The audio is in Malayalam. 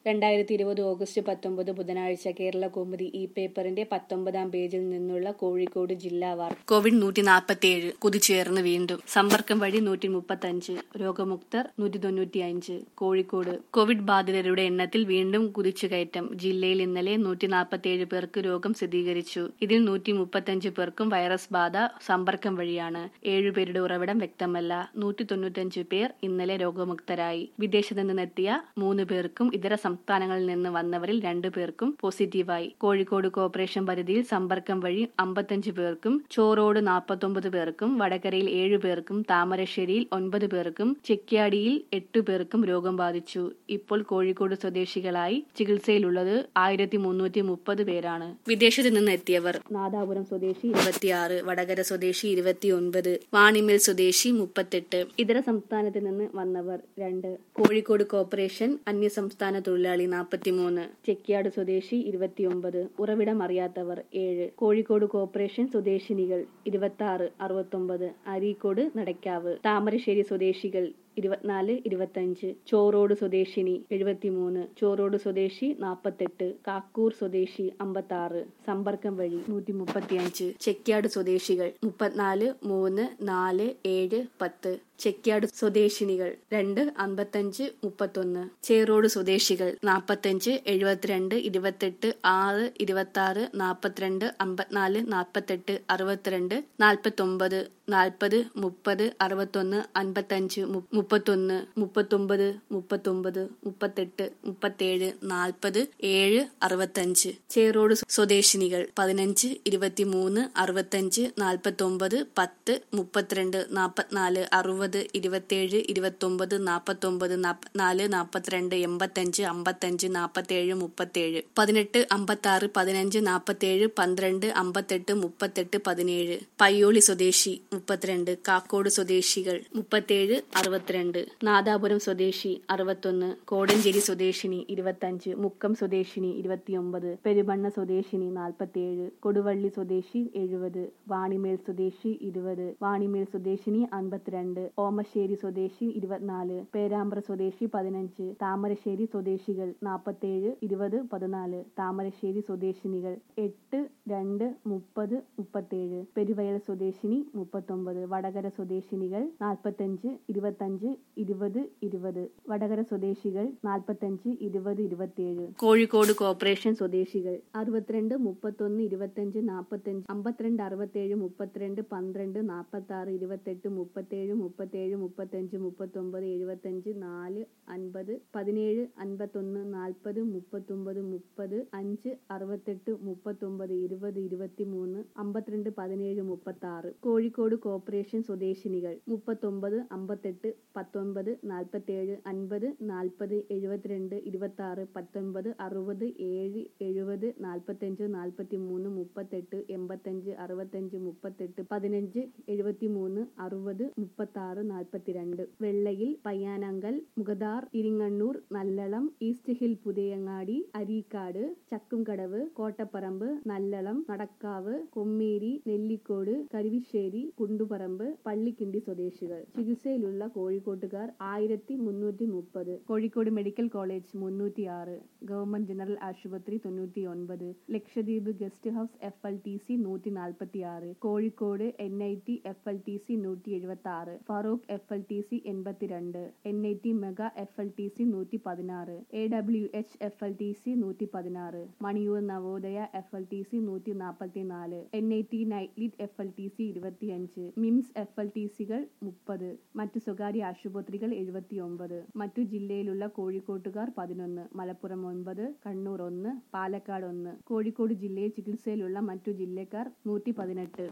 രണ്ടായിരത്തി ഇരുപത് ഓഗസ്റ്റ് പത്തൊമ്പത് ബുധനാഴ്ച കേരള കൗമുദി ഇ പേപ്പറിന്റെ പത്തൊമ്പതാം പേജിൽ നിന്നുള്ള കോഴിക്കോട് ജില്ലാ വാർത്ത കോവിഡ് നൂറ്റി നാൽപ്പത്തിയേഴ് കുതിച്ചുയർന്ന് വീണ്ടും സമ്പർക്കം വഴി നൂറ്റി മുപ്പത്തഞ്ച് രോഗമുക്തർ നൂറ്റി തൊണ്ണൂറ്റി അഞ്ച് കോഴിക്കോട് കോവിഡ് ബാധിതരുടെ എണ്ണത്തിൽ വീണ്ടും കുതിച്ചുകയറ്റം ജില്ലയിൽ ഇന്നലെ നൂറ്റി നാൽപ്പത്തിയേഴ് പേർക്ക് രോഗം സ്ഥിരീകരിച്ചു ഇതിൽ നൂറ്റി മുപ്പത്തഞ്ച് പേർക്കും വൈറസ് ബാധ സമ്പർക്കം വഴിയാണ് ഏഴുപേരുടെ ഉറവിടം വ്യക്തമല്ല നൂറ്റി തൊണ്ണൂറ്റഞ്ച് പേർ ഇന്നലെ രോഗമുക്തരായി വിദേശത്ത് നിന്നെത്തിയ മൂന്ന് പേർക്കും ഇതര സംസ്ഥാനങ്ങളിൽ നിന്ന് വന്നവരിൽ രണ്ടു പേർക്കും പോസിറ്റീവായി കോഴിക്കോട് കോർപ്പറേഷൻ പരിധിയിൽ സമ്പർക്കം വഴി അമ്പത്തഞ്ച് പേർക്കും ചോറോട് നാൽപ്പത്തൊമ്പത് പേർക്കും വടകരയിൽ ഏഴു പേർക്കും താമരശ്ശേരിയിൽ ഒൻപത് പേർക്കും ചെക്യാടിയിൽ എട്ടു പേർക്കും രോഗം ബാധിച്ചു ഇപ്പോൾ കോഴിക്കോട് സ്വദേശികളായി ചികിത്സയിലുള്ളത് ആയിരത്തി മുന്നൂറ്റി മുപ്പത് പേരാണ് വിദേശത്ത് നിന്ന് എത്തിയവർ നാദാപുരം സ്വദേശി ഇരുപത്തിയാറ് വടകര സ്വദേശി ഇരുപത്തിയൊൻപത് വാണിമേൽ സ്വദേശി മുപ്പത്തെട്ട് ഇതര സംസ്ഥാനത്ത് നിന്ന് വന്നവർ രണ്ട് കോഴിക്കോട് കോർപ്പറേഷൻ അന്യസംസ്ഥാന തൊഴിലാളി നാൽപ്പത്തിമൂന്ന് ചെക്കിയാട് സ്വദേശി ഇരുപത്തിയൊമ്പത് ഉറവിടം അറിയാത്തവർ ഏഴ് കോഴിക്കോട് കോർപ്പറേഷൻ സ്വദേശിനികൾ ഇരുപത്തി ആറ് അറുപത്തൊമ്പത് അരീക്കോട് നടക്കാവ് താമരശ്ശേരി സ്വദേശികൾ ഇരുപത്തിനാല് ഇരുപത്തഞ്ച് ചോറോട് സ്വദേശിനി എഴുപത്തിമൂന്ന് ചോറോട് സ്വദേശി നാൽപ്പത്തെട്ട് കാക്കൂർ സ്വദേശി അമ്പത്തി ആറ് സമ്പർക്കം വഴി നൂറ്റി മുപ്പത്തിയഞ്ച് ചെക്യാട് സ്വദേശികൾ മുപ്പത്തിനാല് മൂന്ന് നാല് ഏഴ് പത്ത് ചെക്യാട് സ്വദേശിനികൾ രണ്ട് അമ്പത്തഞ്ച് മുപ്പത്തൊന്ന് ചേറോട് സ്വദേശികൾ നാൽപ്പത്തഞ്ച് എഴുപത്തിരണ്ട് ഇരുപത്തെട്ട് ആറ് ഇരുപത്തി ആറ് നാൽപ്പത്തിരണ്ട് അമ്പത്തിനാല് നാൽപ്പത്തെട്ട് അറുപത്തിരണ്ട് നാൽപ്പത്തൊമ്പത് നാൽപ്പത് മുപ്പത് അറുപത്തൊന്ന് അൻപത്തഞ്ച് മുപ്പത്തൊന്ന് മുപ്പത്തൊമ്പത് മുപ്പത്തൊമ്പത് മുപ്പത്തെട്ട് മുപ്പത്തേഴ് നാൽപ്പത് ഏഴ് അറുപത്തഞ്ച് ചേറോട് സ്വദേശിനികൾ പതിനഞ്ച് ഇരുപത്തിമൂന്ന് അറുപത്തഞ്ച് നാൽപ്പത്തൊമ്പത് പത്ത് മുപ്പത്തിരണ്ട് നാൽപ്പത്തിനാല് അറുപത് ഇരുപത്തേഴ് ഇരുപത്തൊമ്പത് നാൽപ്പത്തൊമ്പത് നാല് നാൽപ്പത്തിരണ്ട് എൺപത്തഞ്ച് അമ്പത്തഞ്ച് നാൽപ്പത്തേഴ് മുപ്പത്തേഴ് പതിനെട്ട് അമ്പത്താറ് പതിനഞ്ച് നാൽപ്പത്തേഴ് പന്ത്രണ്ട് അമ്പത്തെട്ട് മുപ്പത്തെട്ട് പതിനേഴ് പയ്യോളി സ്വദേശി മുപ്പത്തിരണ്ട് കാക്കോട് സ്വദേശികൾ മുപ്പത്തേഴ് അറുപത്തിരണ്ട് നാദാപുരം സ്വദേശി അറുപത്തൊന്ന് കോടഞ്ചേരി സ്വദേശിനി ഇരുപത്തഞ്ച് മുക്കം സ്വദേശിനി ഇരുപത്തിയൊമ്പത് പെരുമണ്ണ സ്വദേശിനി നാൽപ്പത്തിയേഴ് കൊടുവള്ളി സ്വദേശി എഴുപത് വാണിമേൽ സ്വദേശി ഇരുപത് വാണിമേൽ സ്വദേശിനി അൻപത്തിരണ്ട് ഓമശ്ശേരി സ്വദേശി ഇരുപത്തിനാല് പേരാമ്പ്ര സ്വദേശി പതിനഞ്ച് താമരശ്ശേരി സ്വദേശികൾ നാൽപ്പത്തേഴ് ഇരുപത് പതിനാല് താമരശ്ശേരി സ്വദേശിനികൾ എട്ട് രണ്ട് മുപ്പത് മുപ്പത്തേഴ് പെരുവയൽ സ്വദേശിനി മുപ്പത്തൊമ്പത് വടകര സ്വദേശിനികൾ നാൽപ്പത്തഞ്ച് ഇരുപത്തഞ്ച് ഇരുപത് ഇരുപത് വടകര സ്വദേശികൾ നാൽപ്പത്തഞ്ച് ഇരുപത് ഇരുപത്തിയേഴ് കോഴിക്കോട് കോർപ്പറേഷൻ സ്വദേശികൾ അറുപത്തിരണ്ട് മുപ്പത്തൊന്ന് ഇരുപത്തഞ്ച് നാൽപ്പത്തഞ്ച് അമ്പത്തിരണ്ട് അറുപത്തേഴ് മുപ്പത്തിരണ്ട് പന്ത്രണ്ട് നാൽപ്പത്തി ആറ് ഇരുപത്തെട്ട് മുപ്പത്തേഴ് മുപ്പത്തേഴ് മുപ്പത്തഞ്ച് മുപ്പത്തൊമ്പത് എഴുപത്തഞ്ച് നാല് അൻപത് പതിനേഴ് അൻപത്തൊന്ന് നാൽപ്പത് മുപ്പത്തൊമ്പത് മുപ്പത് അഞ്ച് അറുപത്തെട്ട് മുപ്പത്തൊമ്പത് ഇരുപത് ഇരുപത്തിമൂന്ന് അമ്പത്തിരണ്ട് പതിനേഴ് മുപ്പത്തി ആറ് കോഴിക്കോട് കോർപ്പറേഷൻ സ്വദേശിനികൾ മുപ്പത്തൊമ്പത് അമ്പത്തെട്ട് പത്തൊമ്പത് നാൽപ്പത്തേഴ് അൻപത് നാൽപ്പത് എഴുപത്തിരണ്ട് ഇരുപത്തി ആറ് പത്തൊൻപത് അറുപത് ഏഴ് എഴുപത് നാൽപ്പത്തഞ്ച് നാൽപ്പത്തി മൂന്ന് മുപ്പത്തെട്ട് എൺപത്തഞ്ച് അറുപത്തഞ്ച് മുപ്പത്തെട്ട് പതിനഞ്ച് എഴുപത്തിമൂന്ന് അറുപത് മുപ്പത്തി ആറ് നാൽപ്പത്തിരണ്ട് വെള്ളയിൽ പയ്യാനങ്കൽ മുഖദാർ ഇരിങ്ങണ്ണൂർ നല്ലളം ഈസ്റ്റ് ഹിൽ പുതിയങ്ങാടി അരീക്കാട് ചക്കുംകടവ് കോട്ടപ്പറമ്പ് നല്ലളം നടക്കാവ് കൊമ്മേരി നെല്ലിക്കോട് കരുവിശ്ശേരി കുണ്ടുപറമ്പ് പള്ളിക്കിണ്ടി സ്വദേശികൾ ചികിത്സയിലുള്ള കോഴിക്കോട്ടുകാർ ആയിരത്തി മുന്നൂറ്റി മുപ്പത് കോഴിക്കോട് മെഡിക്കൽ കോളേജ് മുന്നൂറ്റി ആറ് ഗവൺമെന്റ് ജനറൽ ആശുപത്രി തൊണ്ണൂറ്റി ഒൻപത് Lakshadweep guest house F L T C നൂറ്റി നാൽപ്പത്തി ആറ് Kozhikode N I T F L T C നൂറ്റി എഴുപത്തി ആറ് Farook F L T C എൺപത്തിരണ്ട് N I T mega F L T C നൂറ്റി പതിനാറ് A W H F L T C നൂറ്റി പതിനാറ് Maniyur Navodaya F L T C നൂറ്റി നാൽപ്പത്തി നാല് എൻ ഐ ടി നൈറ്റ്ലിറ്റ് എഫ് എൽ ടി സി ഇരുപത്തിയഞ്ച് മിംസ് എഫ് എൽ ടി സികൾ മുപ്പത് മറ്റു സ്വകാര്യ ആശുപത്രികൾ എഴുപത്തിയൊമ്പത് മറ്റു ജില്ലയിലുള്ള കോഴിക്കോട്ടുകാർ പതിനൊന്ന് മലപ്പുറം ഒൻപത് കണ്ണൂർ ഒന്ന് പാലക്കാട് ഒന്ന് കോഴിക്കോട് ജില്ലയിൽ ചികിത്സയിലുള്ള മറ്റു ജില്ലക്കാർ നൂറ്റി പതിനെട്ട്